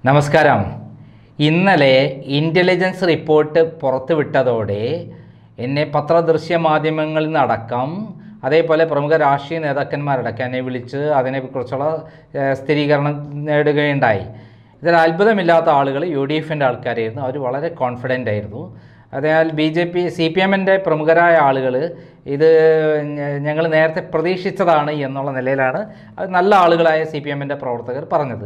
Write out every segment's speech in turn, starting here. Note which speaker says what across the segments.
Speaker 1: നമസ്കാരം ഇന്നലെ intelligence report പുറത്തുവിട്ടതോടെ എന്നെ പത്രദൃശ്യ മാധ്യമങ്ങളിൽ നിന്നടക്കം അതേപോലെ പ്രമുഖ രാഷ്ട്രീയ നേതാക്കന്മാരടക്കം എന്നെ വിളിച്ച് അതിനെക്കുറിച്ചുള്ള ഏഹ്, സ്ഥിരീകരണം നേടുകയുണ്ടായി ഇതിൽ അത്ഭുതമില്ലാത്ത ആളുകൾ യു ഡി എഫിൻ്റെ ആൾക്കാരായിരുന്നു അവർ വളരെ കോൺഫിഡൻ്റ് ആയിരുന്നു അതിനാൽ B J P C P എമ്മിൻ്റെ പ്രമുഖരായ ആളുകൾ ഇത് ഞങ്ങൾ നേരത്തെ പ്രതീക്ഷിച്ചതാണ് എന്നുള്ള നിലയിലാണ് അത് നല്ല ആളുകളായ സി പി എമ്മിൻ്റെ പ്രവർത്തകർ പറഞ്ഞത്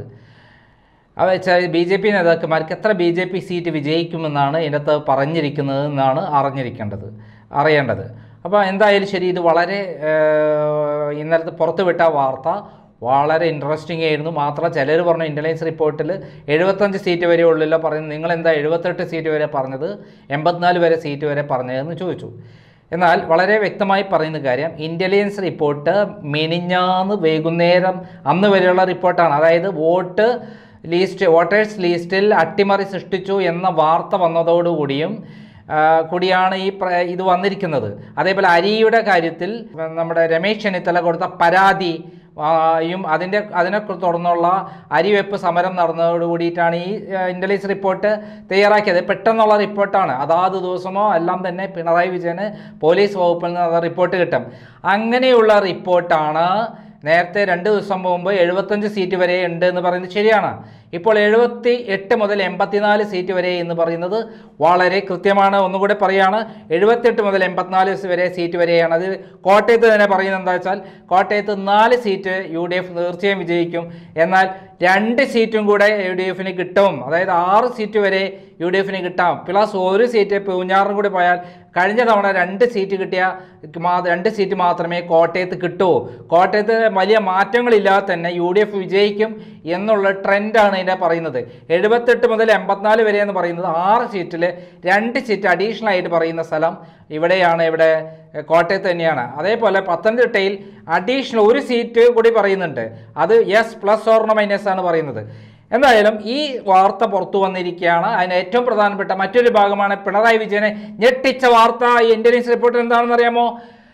Speaker 1: അവ ബി ജെ പി നേതാക്കന്മാർക്ക് എത്ര ബി ജെ പി സീറ്റ് വിജയിക്കുമെന്നാണ് ഇതിനകത്ത് പറഞ്ഞിരിക്കുന്നത് എന്നാണ് അറിഞ്ഞിരിക്കേണ്ടത് അറിയേണ്ടത് അപ്പോൾ എന്തായാലും ശരി ഇത് വളരെ ഏഹ്, ഇന്നലത്തെ പുറത്തുവിട്ട വാർത്ത വളരെ ഇൻട്രസ്റ്റിംഗ് ആയിരുന്നു മാത്രം ചിലർ പറഞ്ഞു ഇൻ്റലിജൻസ് റിപ്പോർട്ടിൽ എഴുപത്തഞ്ച് സീറ്റ് വരെ ഉള്ളില്ല പറയുന്നത് നിങ്ങൾ എന്താ എഴുപത്തെട്ട് സീറ്റ് വരെ പറഞ്ഞത് എൺപത്തിനാല് വരെ സീറ്റ് വരെ പറഞ്ഞതെന്ന് ചോദിച്ചു എന്നാൽ വളരെ വ്യക്തമായി പറയുന്ന കാര്യം ഇൻ്റലിജൻസ് റിപ്പോർട്ട് മിനിഞ്ഞാന്ന് വൈകുന്നേരം അന്ന് വരെയുള്ള റിപ്പോർട്ടാണ് അതായത് വോട്ട് ലിസ്റ്റ് വോട്ടേഴ്സ് ലിസ്റ്റിൽ അട്ടിമറി സൃഷ്ടിച്ചു എന്ന വാർത്ത വന്നതോടുകൂടിയും ആ, കൂടിയാണ് ഈ പ്ര ഇത് വന്നിരിക്കുന്നത് അതേപോലെ അരിയുടെ കാര്യത്തിൽ നമ്മുടെ രമേശ് ചെന്നിത്തല കൊടുത്ത പരാതി ആ, യും അതിൻ്റെ അതിനെ തുടർന്നുള്ള അരിവെപ്പ് സമരം നടന്നതോട് കൂടിയിട്ടാണ് ഈ ഇൻ്റലിജൻസ് റിപ്പോർട്ട് തയ്യാറാക്കിയത് പെട്ടെന്നുള്ള റിപ്പോർട്ടാണ് അതാത് ദിവസമോ എല്ലാം തന്നെ പിണറായി വിജയന് പോലീസ് വകുപ്പിൽ നിന്ന് അത് റിപ്പോർട്ട് കിട്ടും അങ്ങനെയുള്ള റിപ്പോർട്ടാണ് നേരത്തെ രണ്ട് ദിവസം മുമ്പ് എഴുപത്തഞ്ച് സീറ്റ് വരെ ഉണ്ട് എന്ന് പറയുന്നത് ശരിയാണ് ഇപ്പോൾ എഴുപത്തി എട്ട് മുതൽ എൺപത്തിനാല് സീറ്റ് വരെ എന്ന് പറയുന്നത് വളരെ കൃത്യമാണ് ഒന്നുകൂടെ പറയാണ് എഴുപത്തെട്ട് മുതൽ എൺപത്തിനാല് വരെ സീറ്റ് വരെയാണ് അത് കോട്ടയത്ത് തന്നെ പറയുന്നത് എന്താ വെച്ചാൽ കോട്ടയത്ത് നാല് സീറ്റ് യു ഡി എഫ് തീർച്ചയായും വിജയിക്കും എന്നാൽ രണ്ട് സീറ്റും കൂടെ യു ഡി എഫിന് കിട്ടും അതായത് ആറ് സീറ്റ് വരെ യു ഡി എഫിന് കിട്ടാം പ്ലസ് ഒരു സീറ്റ് പൂഞ്ഞാറും കൂടി പോയാൽ കഴിഞ്ഞ തവണ രണ്ട് സീറ്റ് കിട്ടിയ മാ- രണ്ട് സീറ്റ് മാത്രമേ കോട്ടയത്ത് കിട്ടൂ കോട്ടയത്ത് വലിയ മാറ്റങ്ങളില്ലാതെ തന്നെ യു ഡി എഫ് വിജയിക്കും എന്നുള്ള ട്രെൻഡാണ് ഇതിനെ പറയുന്നത് എഴുപത്തെട്ട് മുതൽ എൺപത്തിനാല് വരെ എന്ന് പറയുന്നത് ആറ് സീറ്റിൽ രണ്ട് സീറ്റ് അഡീഷണൽ ആയിട്ട് പറയുന്ന സ്ഥലം ഇവിടെയാണ് ഇവിടെ എഹ്, കോട്ടയത്ത് തന്നെയാണ് അതേപോലെ പത്തനംതിട്ടയിൽ അഡീഷണൽ ഒരു സീറ്റ് കൂടി പറയുന്നുണ്ട് അത് എസ് പ്ലസ് ഓർണ മൈനസ് ആണ് പറയുന്നത് എന്തായാലും ഈ വാർത്ത പുറത്തു വന്നിരിക്കുകയാണ് അതിന് ഏറ്റവും പ്രധാനപ്പെട്ട മറ്റൊരു ഭാഗമാണ് പിണറായി വിജയനെ ഞെട്ടിച്ച വാർത്ത ഈ ഇന്റലിജൻസ് റിപ്പോർട്ട് എന്താണെന്ന് അറിയാമോ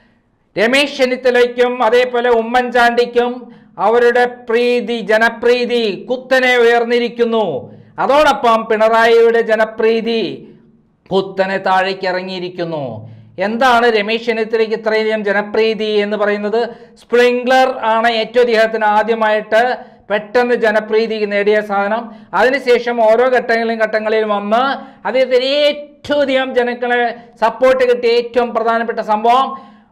Speaker 1: രമേശ് ചെന്നിത്തലയ്ക്കും അതേപോലെ ഉമ്മൻചാണ്ടിക്കും അവരുടെ പ്രീതി ജനപ്രീതി കുത്തനെ ഉയർന്നിരിക്കുന്നു അതോടൊപ്പം പിണറായിയുടെ ജനപ്രീതി കുത്തനെ താഴേക്ക് ഇറങ്ങിയിരിക്കുന്നു എന്താണ് രമേശ് ചെന്നിത്തലയ്ക്ക് ഇത്രയധികം ജനപ്രീതി എന്ന് പറയുന്നത് സ്പ്രിംഗ്ലർ ആണ് ഏറ്റവും അദ്ദേഹത്തിന് ആദ്യമായിട്ട് പെട്ടെന്ന് ജനപ്രീതി നേടിയ സാധനം അതിനുശേഷം ഓരോ ഘട്ടങ്ങളിലും ഘട്ടങ്ങളിലും വന്ന് അദ്ദേഹത്തിന് ഏറ്റവും അധികം ജനങ്ങളെ സപ്പോർട്ട് കിട്ടിയ ഏറ്റവും പ്രധാനപ്പെട്ട സംഭവം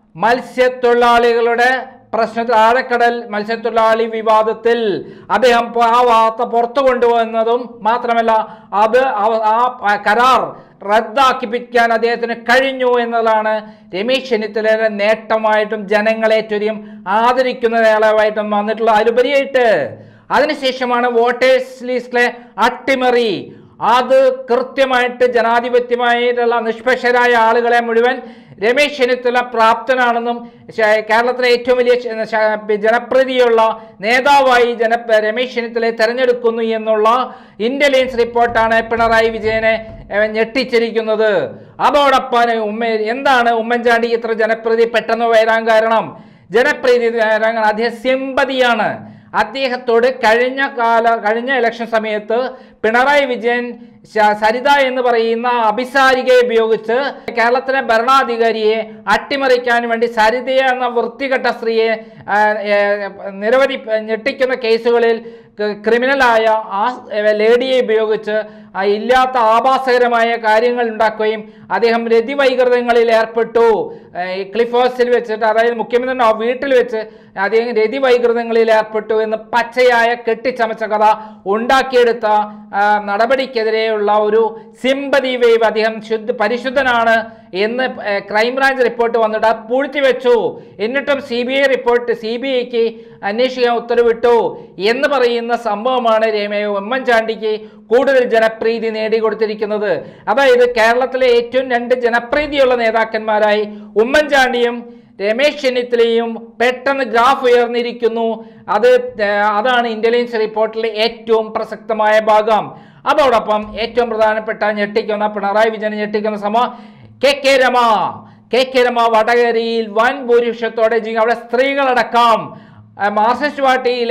Speaker 1: മത്സ്യത്തൊഴിലാളികളുടെ പ്രശ്നത്തിൽ ആഴക്കടൽ മത്സ്യത്തൊഴിലാളി വിവാദത്തിൽ അദ്ദേഹം പ- ആ വാർത്ത പുറത്തു കൊണ്ടുവന്നതും മാത്രമല്ല അത് അവ- ആ കരാർ റദ്ദാക്കിപ്പിക്കാൻ അദ്ദേഹത്തിന് കഴിഞ്ഞു എന്നതാണ് രമേശ് ചെന്നിത്തലയുടെ നേട്ടമായിട്ടും ജനങ്ങളെ ഏറ്റവും ആദരിക്കുന്ന നേതാവായിട്ടും വന്നിട്ടുള്ള അതിലുപരിയായിട്ട് അതിനുശേഷമാണ് വോട്ടേഴ്സ് ലിസ്റ്റിലെ അട്ടിമറി അത് കൃത്യമായിട്ട് ജനാധിപത്യമായിട്ടുള്ള നിഷ്പക്ഷരായ ആളുകളെ മുഴുവൻ രമേശ് ചെന്നിത്തല പ്രാപ്തനാണെന്നും ശ- കേരളത്തിലെ ഏറ്റവും വലിയ ശ- ശ- ജനപ്രീതിയുള്ള നേതാവായി ജന രമേശ് ചെന്നിത്തലയെ തെരഞ്ഞെടുക്കുന്നു എന്നുള്ള ഇന്റലിജൻസ് റിപ്പോർട്ടാണ് പിണറായി വിജയനെ ഏഹ്, ഞെട്ടിച്ചിരിക്കുന്നത് അതോടൊപ്പം ഉമ്മ എന്താണ് ഉമ്മൻചാണ്ടി ഇത്ര ജനപ്രീതി പെട്ടെന്ന് വരാൻ കാരണം ജനപ്രീതി വരാൻ കാരണം അദ്ദേഹം സിമ്പതിയാണ് അദ്ദേഹത്തോട് കഴിഞ്ഞ കാല കഴിഞ്ഞ ഇലക്ഷൻ സമയത്ത് പിണറായി വിജയൻ ശ- സരിത എന്ന് പറയുന്ന അഭിസാരികയെ ഉപയോഗിച്ച് കേരളത്തിലെ ഭരണാധികാരിയെ അട്ടിമറിക്കാൻ വേണ്ടി സരിത എന്ന വൃത്തികെട്ട സ്ത്രീയെ ആ, ഏ, നിരവധി പ- ഞെട്ടിക്കുന്ന കേസുകളിൽ ക- ക്രിമിനലായ ആ ലേഡിയെ ഉപയോഗിച്ച് ആ ഇല്ലാത്ത ആഭാസകരമായ കാര്യങ്ങൾ ഉണ്ടാക്കുകയും അദ്ദേഹം രതിവൈകൃതങ്ങളിൽ ഏർപ്പെട്ടു ഏ, ഈ ക്ലിഫ് ഹൗസിൽ വെച്ചിട്ട് അതായത് മുഖ്യമന്ത്രിയുടെ ആ വീട്ടിൽ വെച്ച് അദ്ദേഹം രതിവൈകൃതങ്ങളിൽ ഏർപ്പെട്ടു എന്ന് പച്ചയായ കെട്ടിച്ചമച്ച കഥ ഉണ്ടാക്കിയെടുത്ത ആ, നടപടിക്കെതിരെയുള്ള ഒരു സിമ്പതി വേവ് അദ്ദേഹം ശുദ്ധ പരിശുദ്ധനാണ് എന്ന് ഏ, ക്രൈംബ്രാഞ്ച് റിപ്പോർട്ട് വന്നിട്ട് അത് പൂഴ്ത്തിവെച്ചു എന്നിട്ടും C B I report C B ഐക്ക് അന്വേഷിക്കാൻ ഉത്തരവിട്ടു എന്ന് പറയുന്ന സംഭവമാണ് രമേ ഉമ്മൻചാണ്ടിക്ക് കൂടുതൽ ജനപ്രീതി നേടിക്കൊടുത്തിരിക്കുന്നത് അതായത് കേരളത്തിലെ ഏറ്റവും രണ്ട് ജനപ്രീതിയുള്ള നേതാക്കന്മാരായി ഉമ്മൻചാണ്ടിയും രമേശ് ചെന്നിത്തലയും പെട്ടെന്ന് ഗ്രാഫ് ഉയർന്നിരിക്കുന്നു അത് ഏർ, അതാണ് ഇന്റലിജൻസ് റിപ്പോർട്ടിലെ ഏറ്റവും പ്രസക്തമായ ഭാഗം അതോടൊപ്പം ഏറ്റവും പ്രധാനപ്പെട്ട ഞെട്ടിക്കുന്ന പിണറായി വിജയൻ ഞെട്ടിക്കുന്ന സംഭവം K K Rema K K Rema വടകരയിൽ വൻ ഭൂരിപക്ഷത്തോടെ ജയി അവിടെ സ്ത്രീകളടക്കം ആ, മാർക്സിസ്റ്റ് പാർട്ടിയിലെ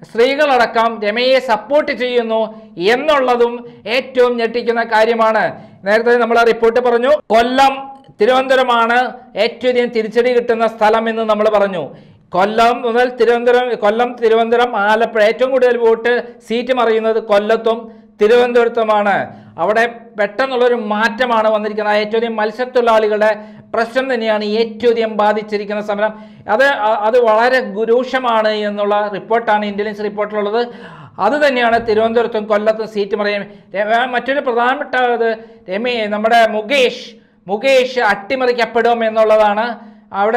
Speaker 1: സ്ത്രീകളടക്കം രമയെ സപ്പോർട്ട് ചെയ്യുന്നു എന്നുള്ളതും ഏറ്റവും ഞെട്ടിക്കുന്ന കാര്യമാണ് നേരത്തെ നമ്മൾ റിപ്പോർട്ട് പറഞ്ഞു കൊല്ലം തിരുവനന്തപുരമാണ് ഏറ്റവും അധികം തിരിച്ചടി കിട്ടുന്ന സ്ഥലം എന്ന് നമ്മൾ പറഞ്ഞു കൊല്ലം മുതൽ തിരുവനന്തപുരം കൊല്ലം തിരുവനന്തപുരം ആലപ്പുഴ ഏറ്റവും കൂടുതൽ വോട്ട് സീറ്റ് മറിയുന്നത് കൊല്ലത്തും തിരുവനന്തപുരത്തുമാണ് അവിടെ പെട്ടെന്നുള്ളൊരു മാറ്റമാണ് വന്നിരിക്കുന്നത് ഏറ്റവും അധികം മത്സ്യത്തൊഴിലാളികളുടെ പ്രശ്നം തന്നെയാണ് ഏറ്റവും അധികം ബാധിച്ചിരിക്കുന്ന സമരം അത് അ- അത് വളരെ ഗുരൂഷമാണ് എന്നുള്ള റിപ്പോർട്ടാണ് ഇന്റലിജൻസ് റിപ്പോർട്ടിലുള്ളത് അത് തന്നെയാണ് തിരുവനന്തപുരത്തും കൊല്ലത്തും സീറ്റ് മറിയാൻ ര- മറ്റൊരു പ്രധാനപ്പെട്ട ഇത് രമേ നമ്മുടെ മുകേഷ് മുകേഷ് അട്ടിമറിക്കപ്പെടും എന്നുള്ളതാണ് അവിടെ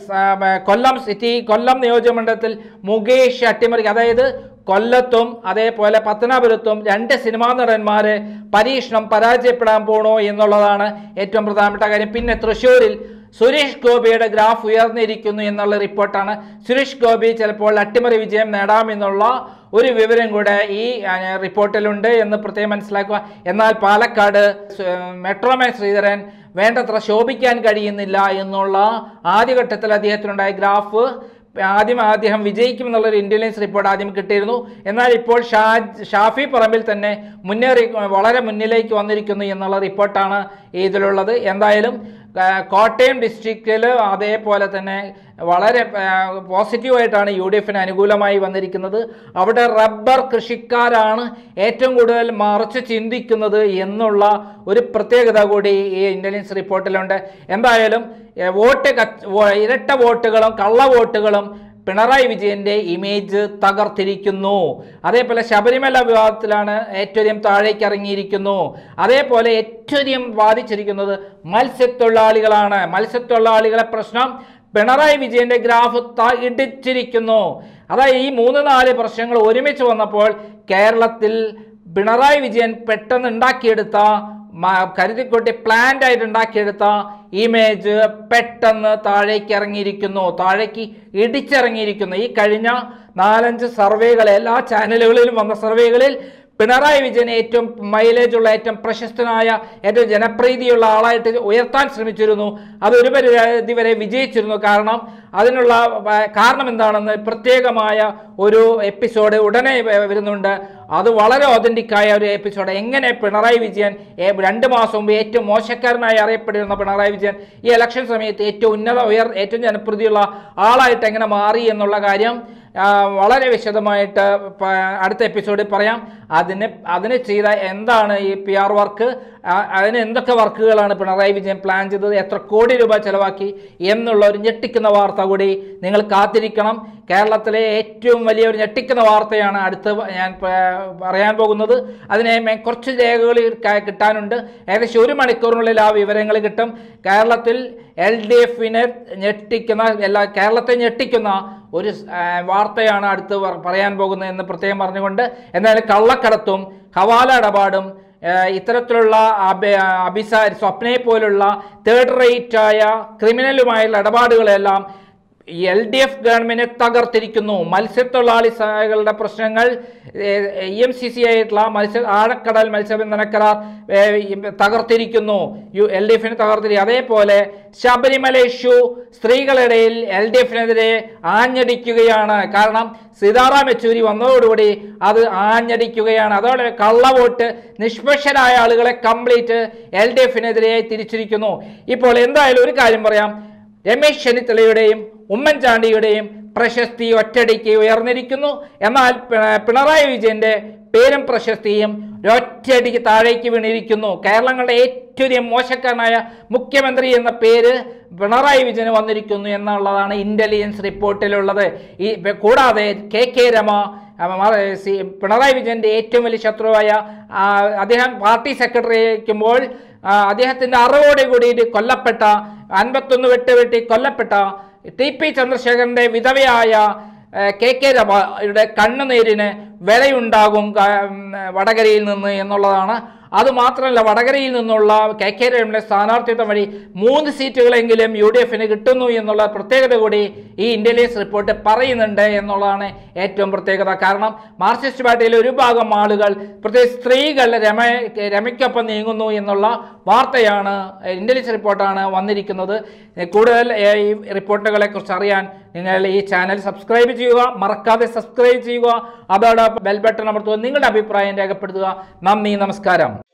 Speaker 1: സ- കൊല്ലം സിറ്റി കൊല്ലം നിയോജകമണ്ഡലത്തിൽ മുകേഷ് അട്ടിമറി അതായത് കൊല്ലത്തും അതേപോലെ പത്തനാപുരത്തും രണ്ട് സിനിമാ നടന്മാര് പരീക്ഷണം പരാജയപ്പെടാൻ പോണോ എന്നുള്ളതാണ് ഏറ്റവും പ്രധാനപ്പെട്ട കാര്യം പിന്നെ തൃശ്ശൂരിൽ സുരേഷ് ഗോപിയുടെ ഗ്രാഫ് ഉയർന്നിരിക്കുന്നു എന്നുള്ള റിപ്പോർട്ടാണ് സുരേഷ് ഗോപി ചിലപ്പോൾ അട്ടിമറി വിജയം നേടാമെന്നുള്ള ഒരു വിവരം കൂടെ ഈ ആ, റിപ്പോർട്ടിലുണ്ട് എന്ന് പ്രത്യേകം മനസ്സിലാക്കുക എന്നാൽ പാലക്കാട് സ്- മെട്രോമാൻ ശ്രീധരൻ വേണ്ടത്ര ശോഭിക്കാൻ കഴിയുന്നില്ല എന്നുള്ള ആദ്യഘട്ടത്തിൽ അദ്ദേഹത്തിനുണ്ടായ ഗ്രാഫ് ആദ്യം അദ്ദേഹം വിജയിക്കുമെന്നുള്ളൊരു ഇന്റലിജൻസ് റിപ്പോർട്ട് ആദ്യം കിട്ടിയിരുന്നു എന്നാൽ ഇപ്പോൾ ഷാ ഷാഫി പറമ്പിൽ തന്നെ മുന്നേറി വളരെ മുന്നിലേക്ക് വന്നിരിക്കുന്നു എന്നുള്ള റിപ്പോർട്ടാണ് ഇതിലുള്ളത് എന്തായാലും ആ, കോട്ടയം ഡിസ്ട്രിക്റ്റിൽ അതേപോലെ തന്നെ വളരെ പോസിറ്റീവായിട്ടാണ് യു ഡി എഫിന് അനുകൂലമായി വന്നിരിക്കുന്നത് അവിടെ റബ്ബർ കൃഷിക്കാരാണ് ഏറ്റവും കൂടുതൽ മറിച്ച് ചിന്തിക്കുന്നത് എന്നുള്ള ഒരു പ്രത്യേകത കൂടി ഈ ഇന്റലിജൻസ് റിപ്പോർട്ടിലുണ്ട് എന്തായാലും ഏ, വോട്ട് കച്ച് വോ- ഇരട്ട വോട്ടുകളും കള്ള വോട്ടുകളും പിണറായി വിജയന്റെ ഇമേജ് തകർത്തിരിക്കുന്നു അതേപോലെ ശബരിമല വിവാദത്തിലാണ് ഏറ്റവും അധികം താഴേക്ക് ഇറങ്ങിയിരിക്കുന്നു അതേപോലെ ഏറ്റവും അധികം ബാധിച്ചിരിക്കുന്നത് മത്സ്യത്തൊഴിലാളികളാണ് മത്സ്യത്തൊഴിലാളികളെ പ്രശ്നം പിണറായി വിജയന്റെ ഗ്രാഫ് ത- ഇടിച്ചിരിക്കുന്നു അതായത് ഈ മൂന്ന് നാല് പ്രശ്നങ്ങൾ ഒരുമിച്ച് വന്നപ്പോൾ കേരളത്തിൽ പിണറായി വിജയൻ പെട്ടെന്ന് ഉണ്ടാക്കിയെടുത്ത മ- കരുതിക്കൂട്ടി പ്ലാന്റ് ആയിട്ട് ഉണ്ടാക്കിയെടുത്ത ഇമേജ് പെട്ടെന്ന് താഴേക്ക് ഇറങ്ങിയിരിക്കുന്നു താഴേക്ക് ഇടിച്ചിറങ്ങിയിരിക്കുന്നു ഈ കഴിഞ്ഞ നാലഞ്ച് സർവേകൾ എല്ലാ ചാനലുകളിലും വന്ന സർവേകളിൽ പിണറായി വിജയനെ ഏറ്റവും മൈലേജ് ഉള്ള ഏറ്റവും പ്രശസ്തനായ ഏറ്റവും ജനപ്രീതിയുള്ള ആളായിട്ട് ഉയർത്താൻ ശ്രമിച്ചിരുന്നു അത് ഒരു പരിധി വരെ വിജയിച്ചിരുന്നു കാരണം അതിനുള്ള ആ, കാരണം എന്താണെന്ന് പ്രത്യേകമായ ഒരു എപ്പിസോഡ് ഉടനെ വ- വരുന്നുണ്ട് അത് വളരെ ഒതന്റിക്കായ ഒരു എപ്പിസോഡ് എങ്ങനെ പിണറായി വിജയൻ ഏ- രണ്ട് മാസം മുമ്പ് ഏറ്റവും മോശക്കാരനായി അറിയപ്പെട്ടിരുന്ന പിണറായി വിജയൻ ഈ ഇലക്ഷൻ സമയത്ത് ഏറ്റവും ഉന്നത ഉയർ ഏറ്റവും ജനപ്രീതിയുള്ള ആളായിട്ട് എങ്ങനെ മാറി എന്നുള്ള കാര്യം ആ, വളരെ വിശദമായിട്ട് പ- അടുത്ത എപ്പിസോഡിൽ പറയാം അതിന് അതിന് ചെയ്ത എന്താണ് ഈ പി ആർ വർക്ക് അതിന് എന്തൊക്കെ വർക്കുകളാണ് പിണറായി വിജയൻ പ്ലാൻ ചെയ്തത് എത്ര കോടി രൂപ ചെലവാക്കി എന്നുള്ള ഒരു ഞെട്ടിക്കുന്ന വാർത്ത കൂടി നിങ്ങൾ കാത്തിരിക്കണം കേരളത്തിലെ ഏറ്റവും വലിയ ഒരു ഞെട്ടിക്കുന്ന വാർത്തയാണ് അടുത്ത് ഞാൻ പ- പറയാൻ പോകുന്നത് അതിനെ മേ- കുറച്ച് രേഖകൾ ക- കിട്ടാനുണ്ട് ഏകദേശം ഒരു മണിക്കൂറിനുള്ളിൽ ആ വിവരങ്ങൾ കിട്ടും കേരളത്തിൽ എൽ ഡി എഫിനെ ഞെട്ടിക്കുന്ന എല്ലാ കേരളത്തെ ഞെട്ടിക്കുന്ന ഒരു സ്- ആ, വാർത്തയാണ് അടുത്ത് പ- പറയാൻ പോകുന്നത് എന്ന് പ്രത്യേകം പറഞ്ഞുകൊണ്ട് എന്നാലും കള്ളക്കടത്തും ഹവാല ഇടപാടും ആ, ഇത്തരത്തിലുള്ള അബ അഭിസ സ്വപ്നയെ പോലുള്ള തേർഡ് റേറ്റ് ആയ ക്രിമിനലുമായുള്ള ഇടപാടുകളെല്ലാം എൽ ഡി എഫ് ഗവൺമെന്റിനെ തകർത്തിരിക്കുന്നു മത്സ്യത്തൊഴിലാളികളുടെ പ്രശ്നങ്ങൾ ഇ എം സി സി ആയിട്ടുള്ള മത്സ്യ ആഴക്കടൽ മത്സ്യബന്ധന കരാർ ഏ, ഈ തകർത്തിരിക്കുന്നു യു എൽ ഡി എഫിനെ തകർത്തിരിക്കും അതേപോലെ ശബരിമല ഇഷ്യൂ സ്ത്രീകളിടയിൽ എൽ ഡി എഫിനെതിരെ ആഞ്ഞടിക്കുകയാണ് കാരണം സീതാറാം യെച്ചൂരി വന്നതോടുകൂടി അത് ആഞ്ഞടിക്കുകയാണ് അതോടെ കള്ളവോട്ട് നിഷ്പക്ഷരായ ആളുകളെ കംപ്ലീറ്റ് എൽ ഡി എഫിനെതിരെ തിരിച്ചിരിക്കുന്നു ഇപ്പോൾ എന്തായാലും ഒരു കാര്യം പറയാം രമേശ് ചെന്നിത്തലയുടെയും ഉമ്മൻചാണ്ടിയുടെയും പ്രശസ്തി ഒറ്റയടിക്ക് ഉയർന്നിരിക്കുന്നു എന്നാൽ പി- പിണറായി വിജയന്റെ പേരും പ്രശസ്തിയും ഒറ്റയടിക്ക് താഴേക്ക് വീണിരിക്കുന്നു കേരളങ്ങളുടെ ഏറ്റവും അധികം മോശക്കാരനായ മുഖ്യമന്ത്രി എന്ന പേര് പിണറായി വിജയന് വന്നിരിക്കുന്നു എന്നുള്ളതാണ് ഇന്റലിജൻസ് റിപ്പോർട്ടിലുള്ളത് ഈ കൂടാതെ കെ കെ രമ ആ, മ- സി- പിണറായി വിജയന്റെ ഏറ്റവും വലിയ ശത്രുവായ ആ, അദ്ദേഹം പാർട്ടി സെക്രട്ടറി ആയിരിക്കുമ്പോൾ ആ, അദ്ദേഹത്തിന്റെ അറിവോടെ കൂടിയിട്ട് കൊല്ലപ്പെട്ട അൻപത്തൊന്ന് വെട്ട് വെട്ടി കൊല്ലപ്പെട്ട ടി പി ചന്ദ്രശേഖരന്റെ വിധവയായ ആ, കെ കെ രമയുടെ കണ്ണുനീരിന് വിലയുണ്ടാകും ക- ഉം, വടകരയിൽ നിന്ന് എന്നുള്ളതാണ് അതുമാത്രമല്ല വടകരയിൽ നിന്നുള്ള കെ കെ രമയുടെ സ്ഥാനാർത്ഥിത്വം വഴി മൂന്ന് സീറ്റുകളെങ്കിലും യു ഡി എഫിന് കിട്ടുന്നു എന്നുള്ള പ്രത്യേകത കൂടി ഈ ഇന്റലിജൻസ് റിപ്പോർട്ട് പറയുന്നുണ്ട് എന്നുള്ളതാണ് ഏറ്റവും പ്രത്യേകത കാരണം മാർക്സിസ്റ്റ് പാർട്ടിയിലെ ഒരു ഭാഗം ആളുകൾ പ്രത്യേകിച്ച് സ്ത്രീകൾ രമ രമയ്ക്കൊപ്പം നീങ്ങുന്നു എന്നുള്ള വാർത്തയാണ് ഇന്റലിജൻസ് റിപ്പോർട്ടാണ് വന്നിരിക്കുന്നത് കൂടുതൽ ഏ, ഈ റിപ്പോർട്ടുകളെ കുറിച്ച് അറിയാൻ നിങ്ങൾ ഈ ചാനൽ സബ്സ്ക്രൈബ് ചെയ്യുക മറക്കാതെ സബ്സ്ക്രൈബ് ചെയ്യുക അതോടൊപ്പം ബെൽ ബട്ടൺ അമർത്തുക നിങ്ങളുടെ അഭിപ്രായം രേഖപ്പെടുത്തുക നന്ദി നമസ്കാരം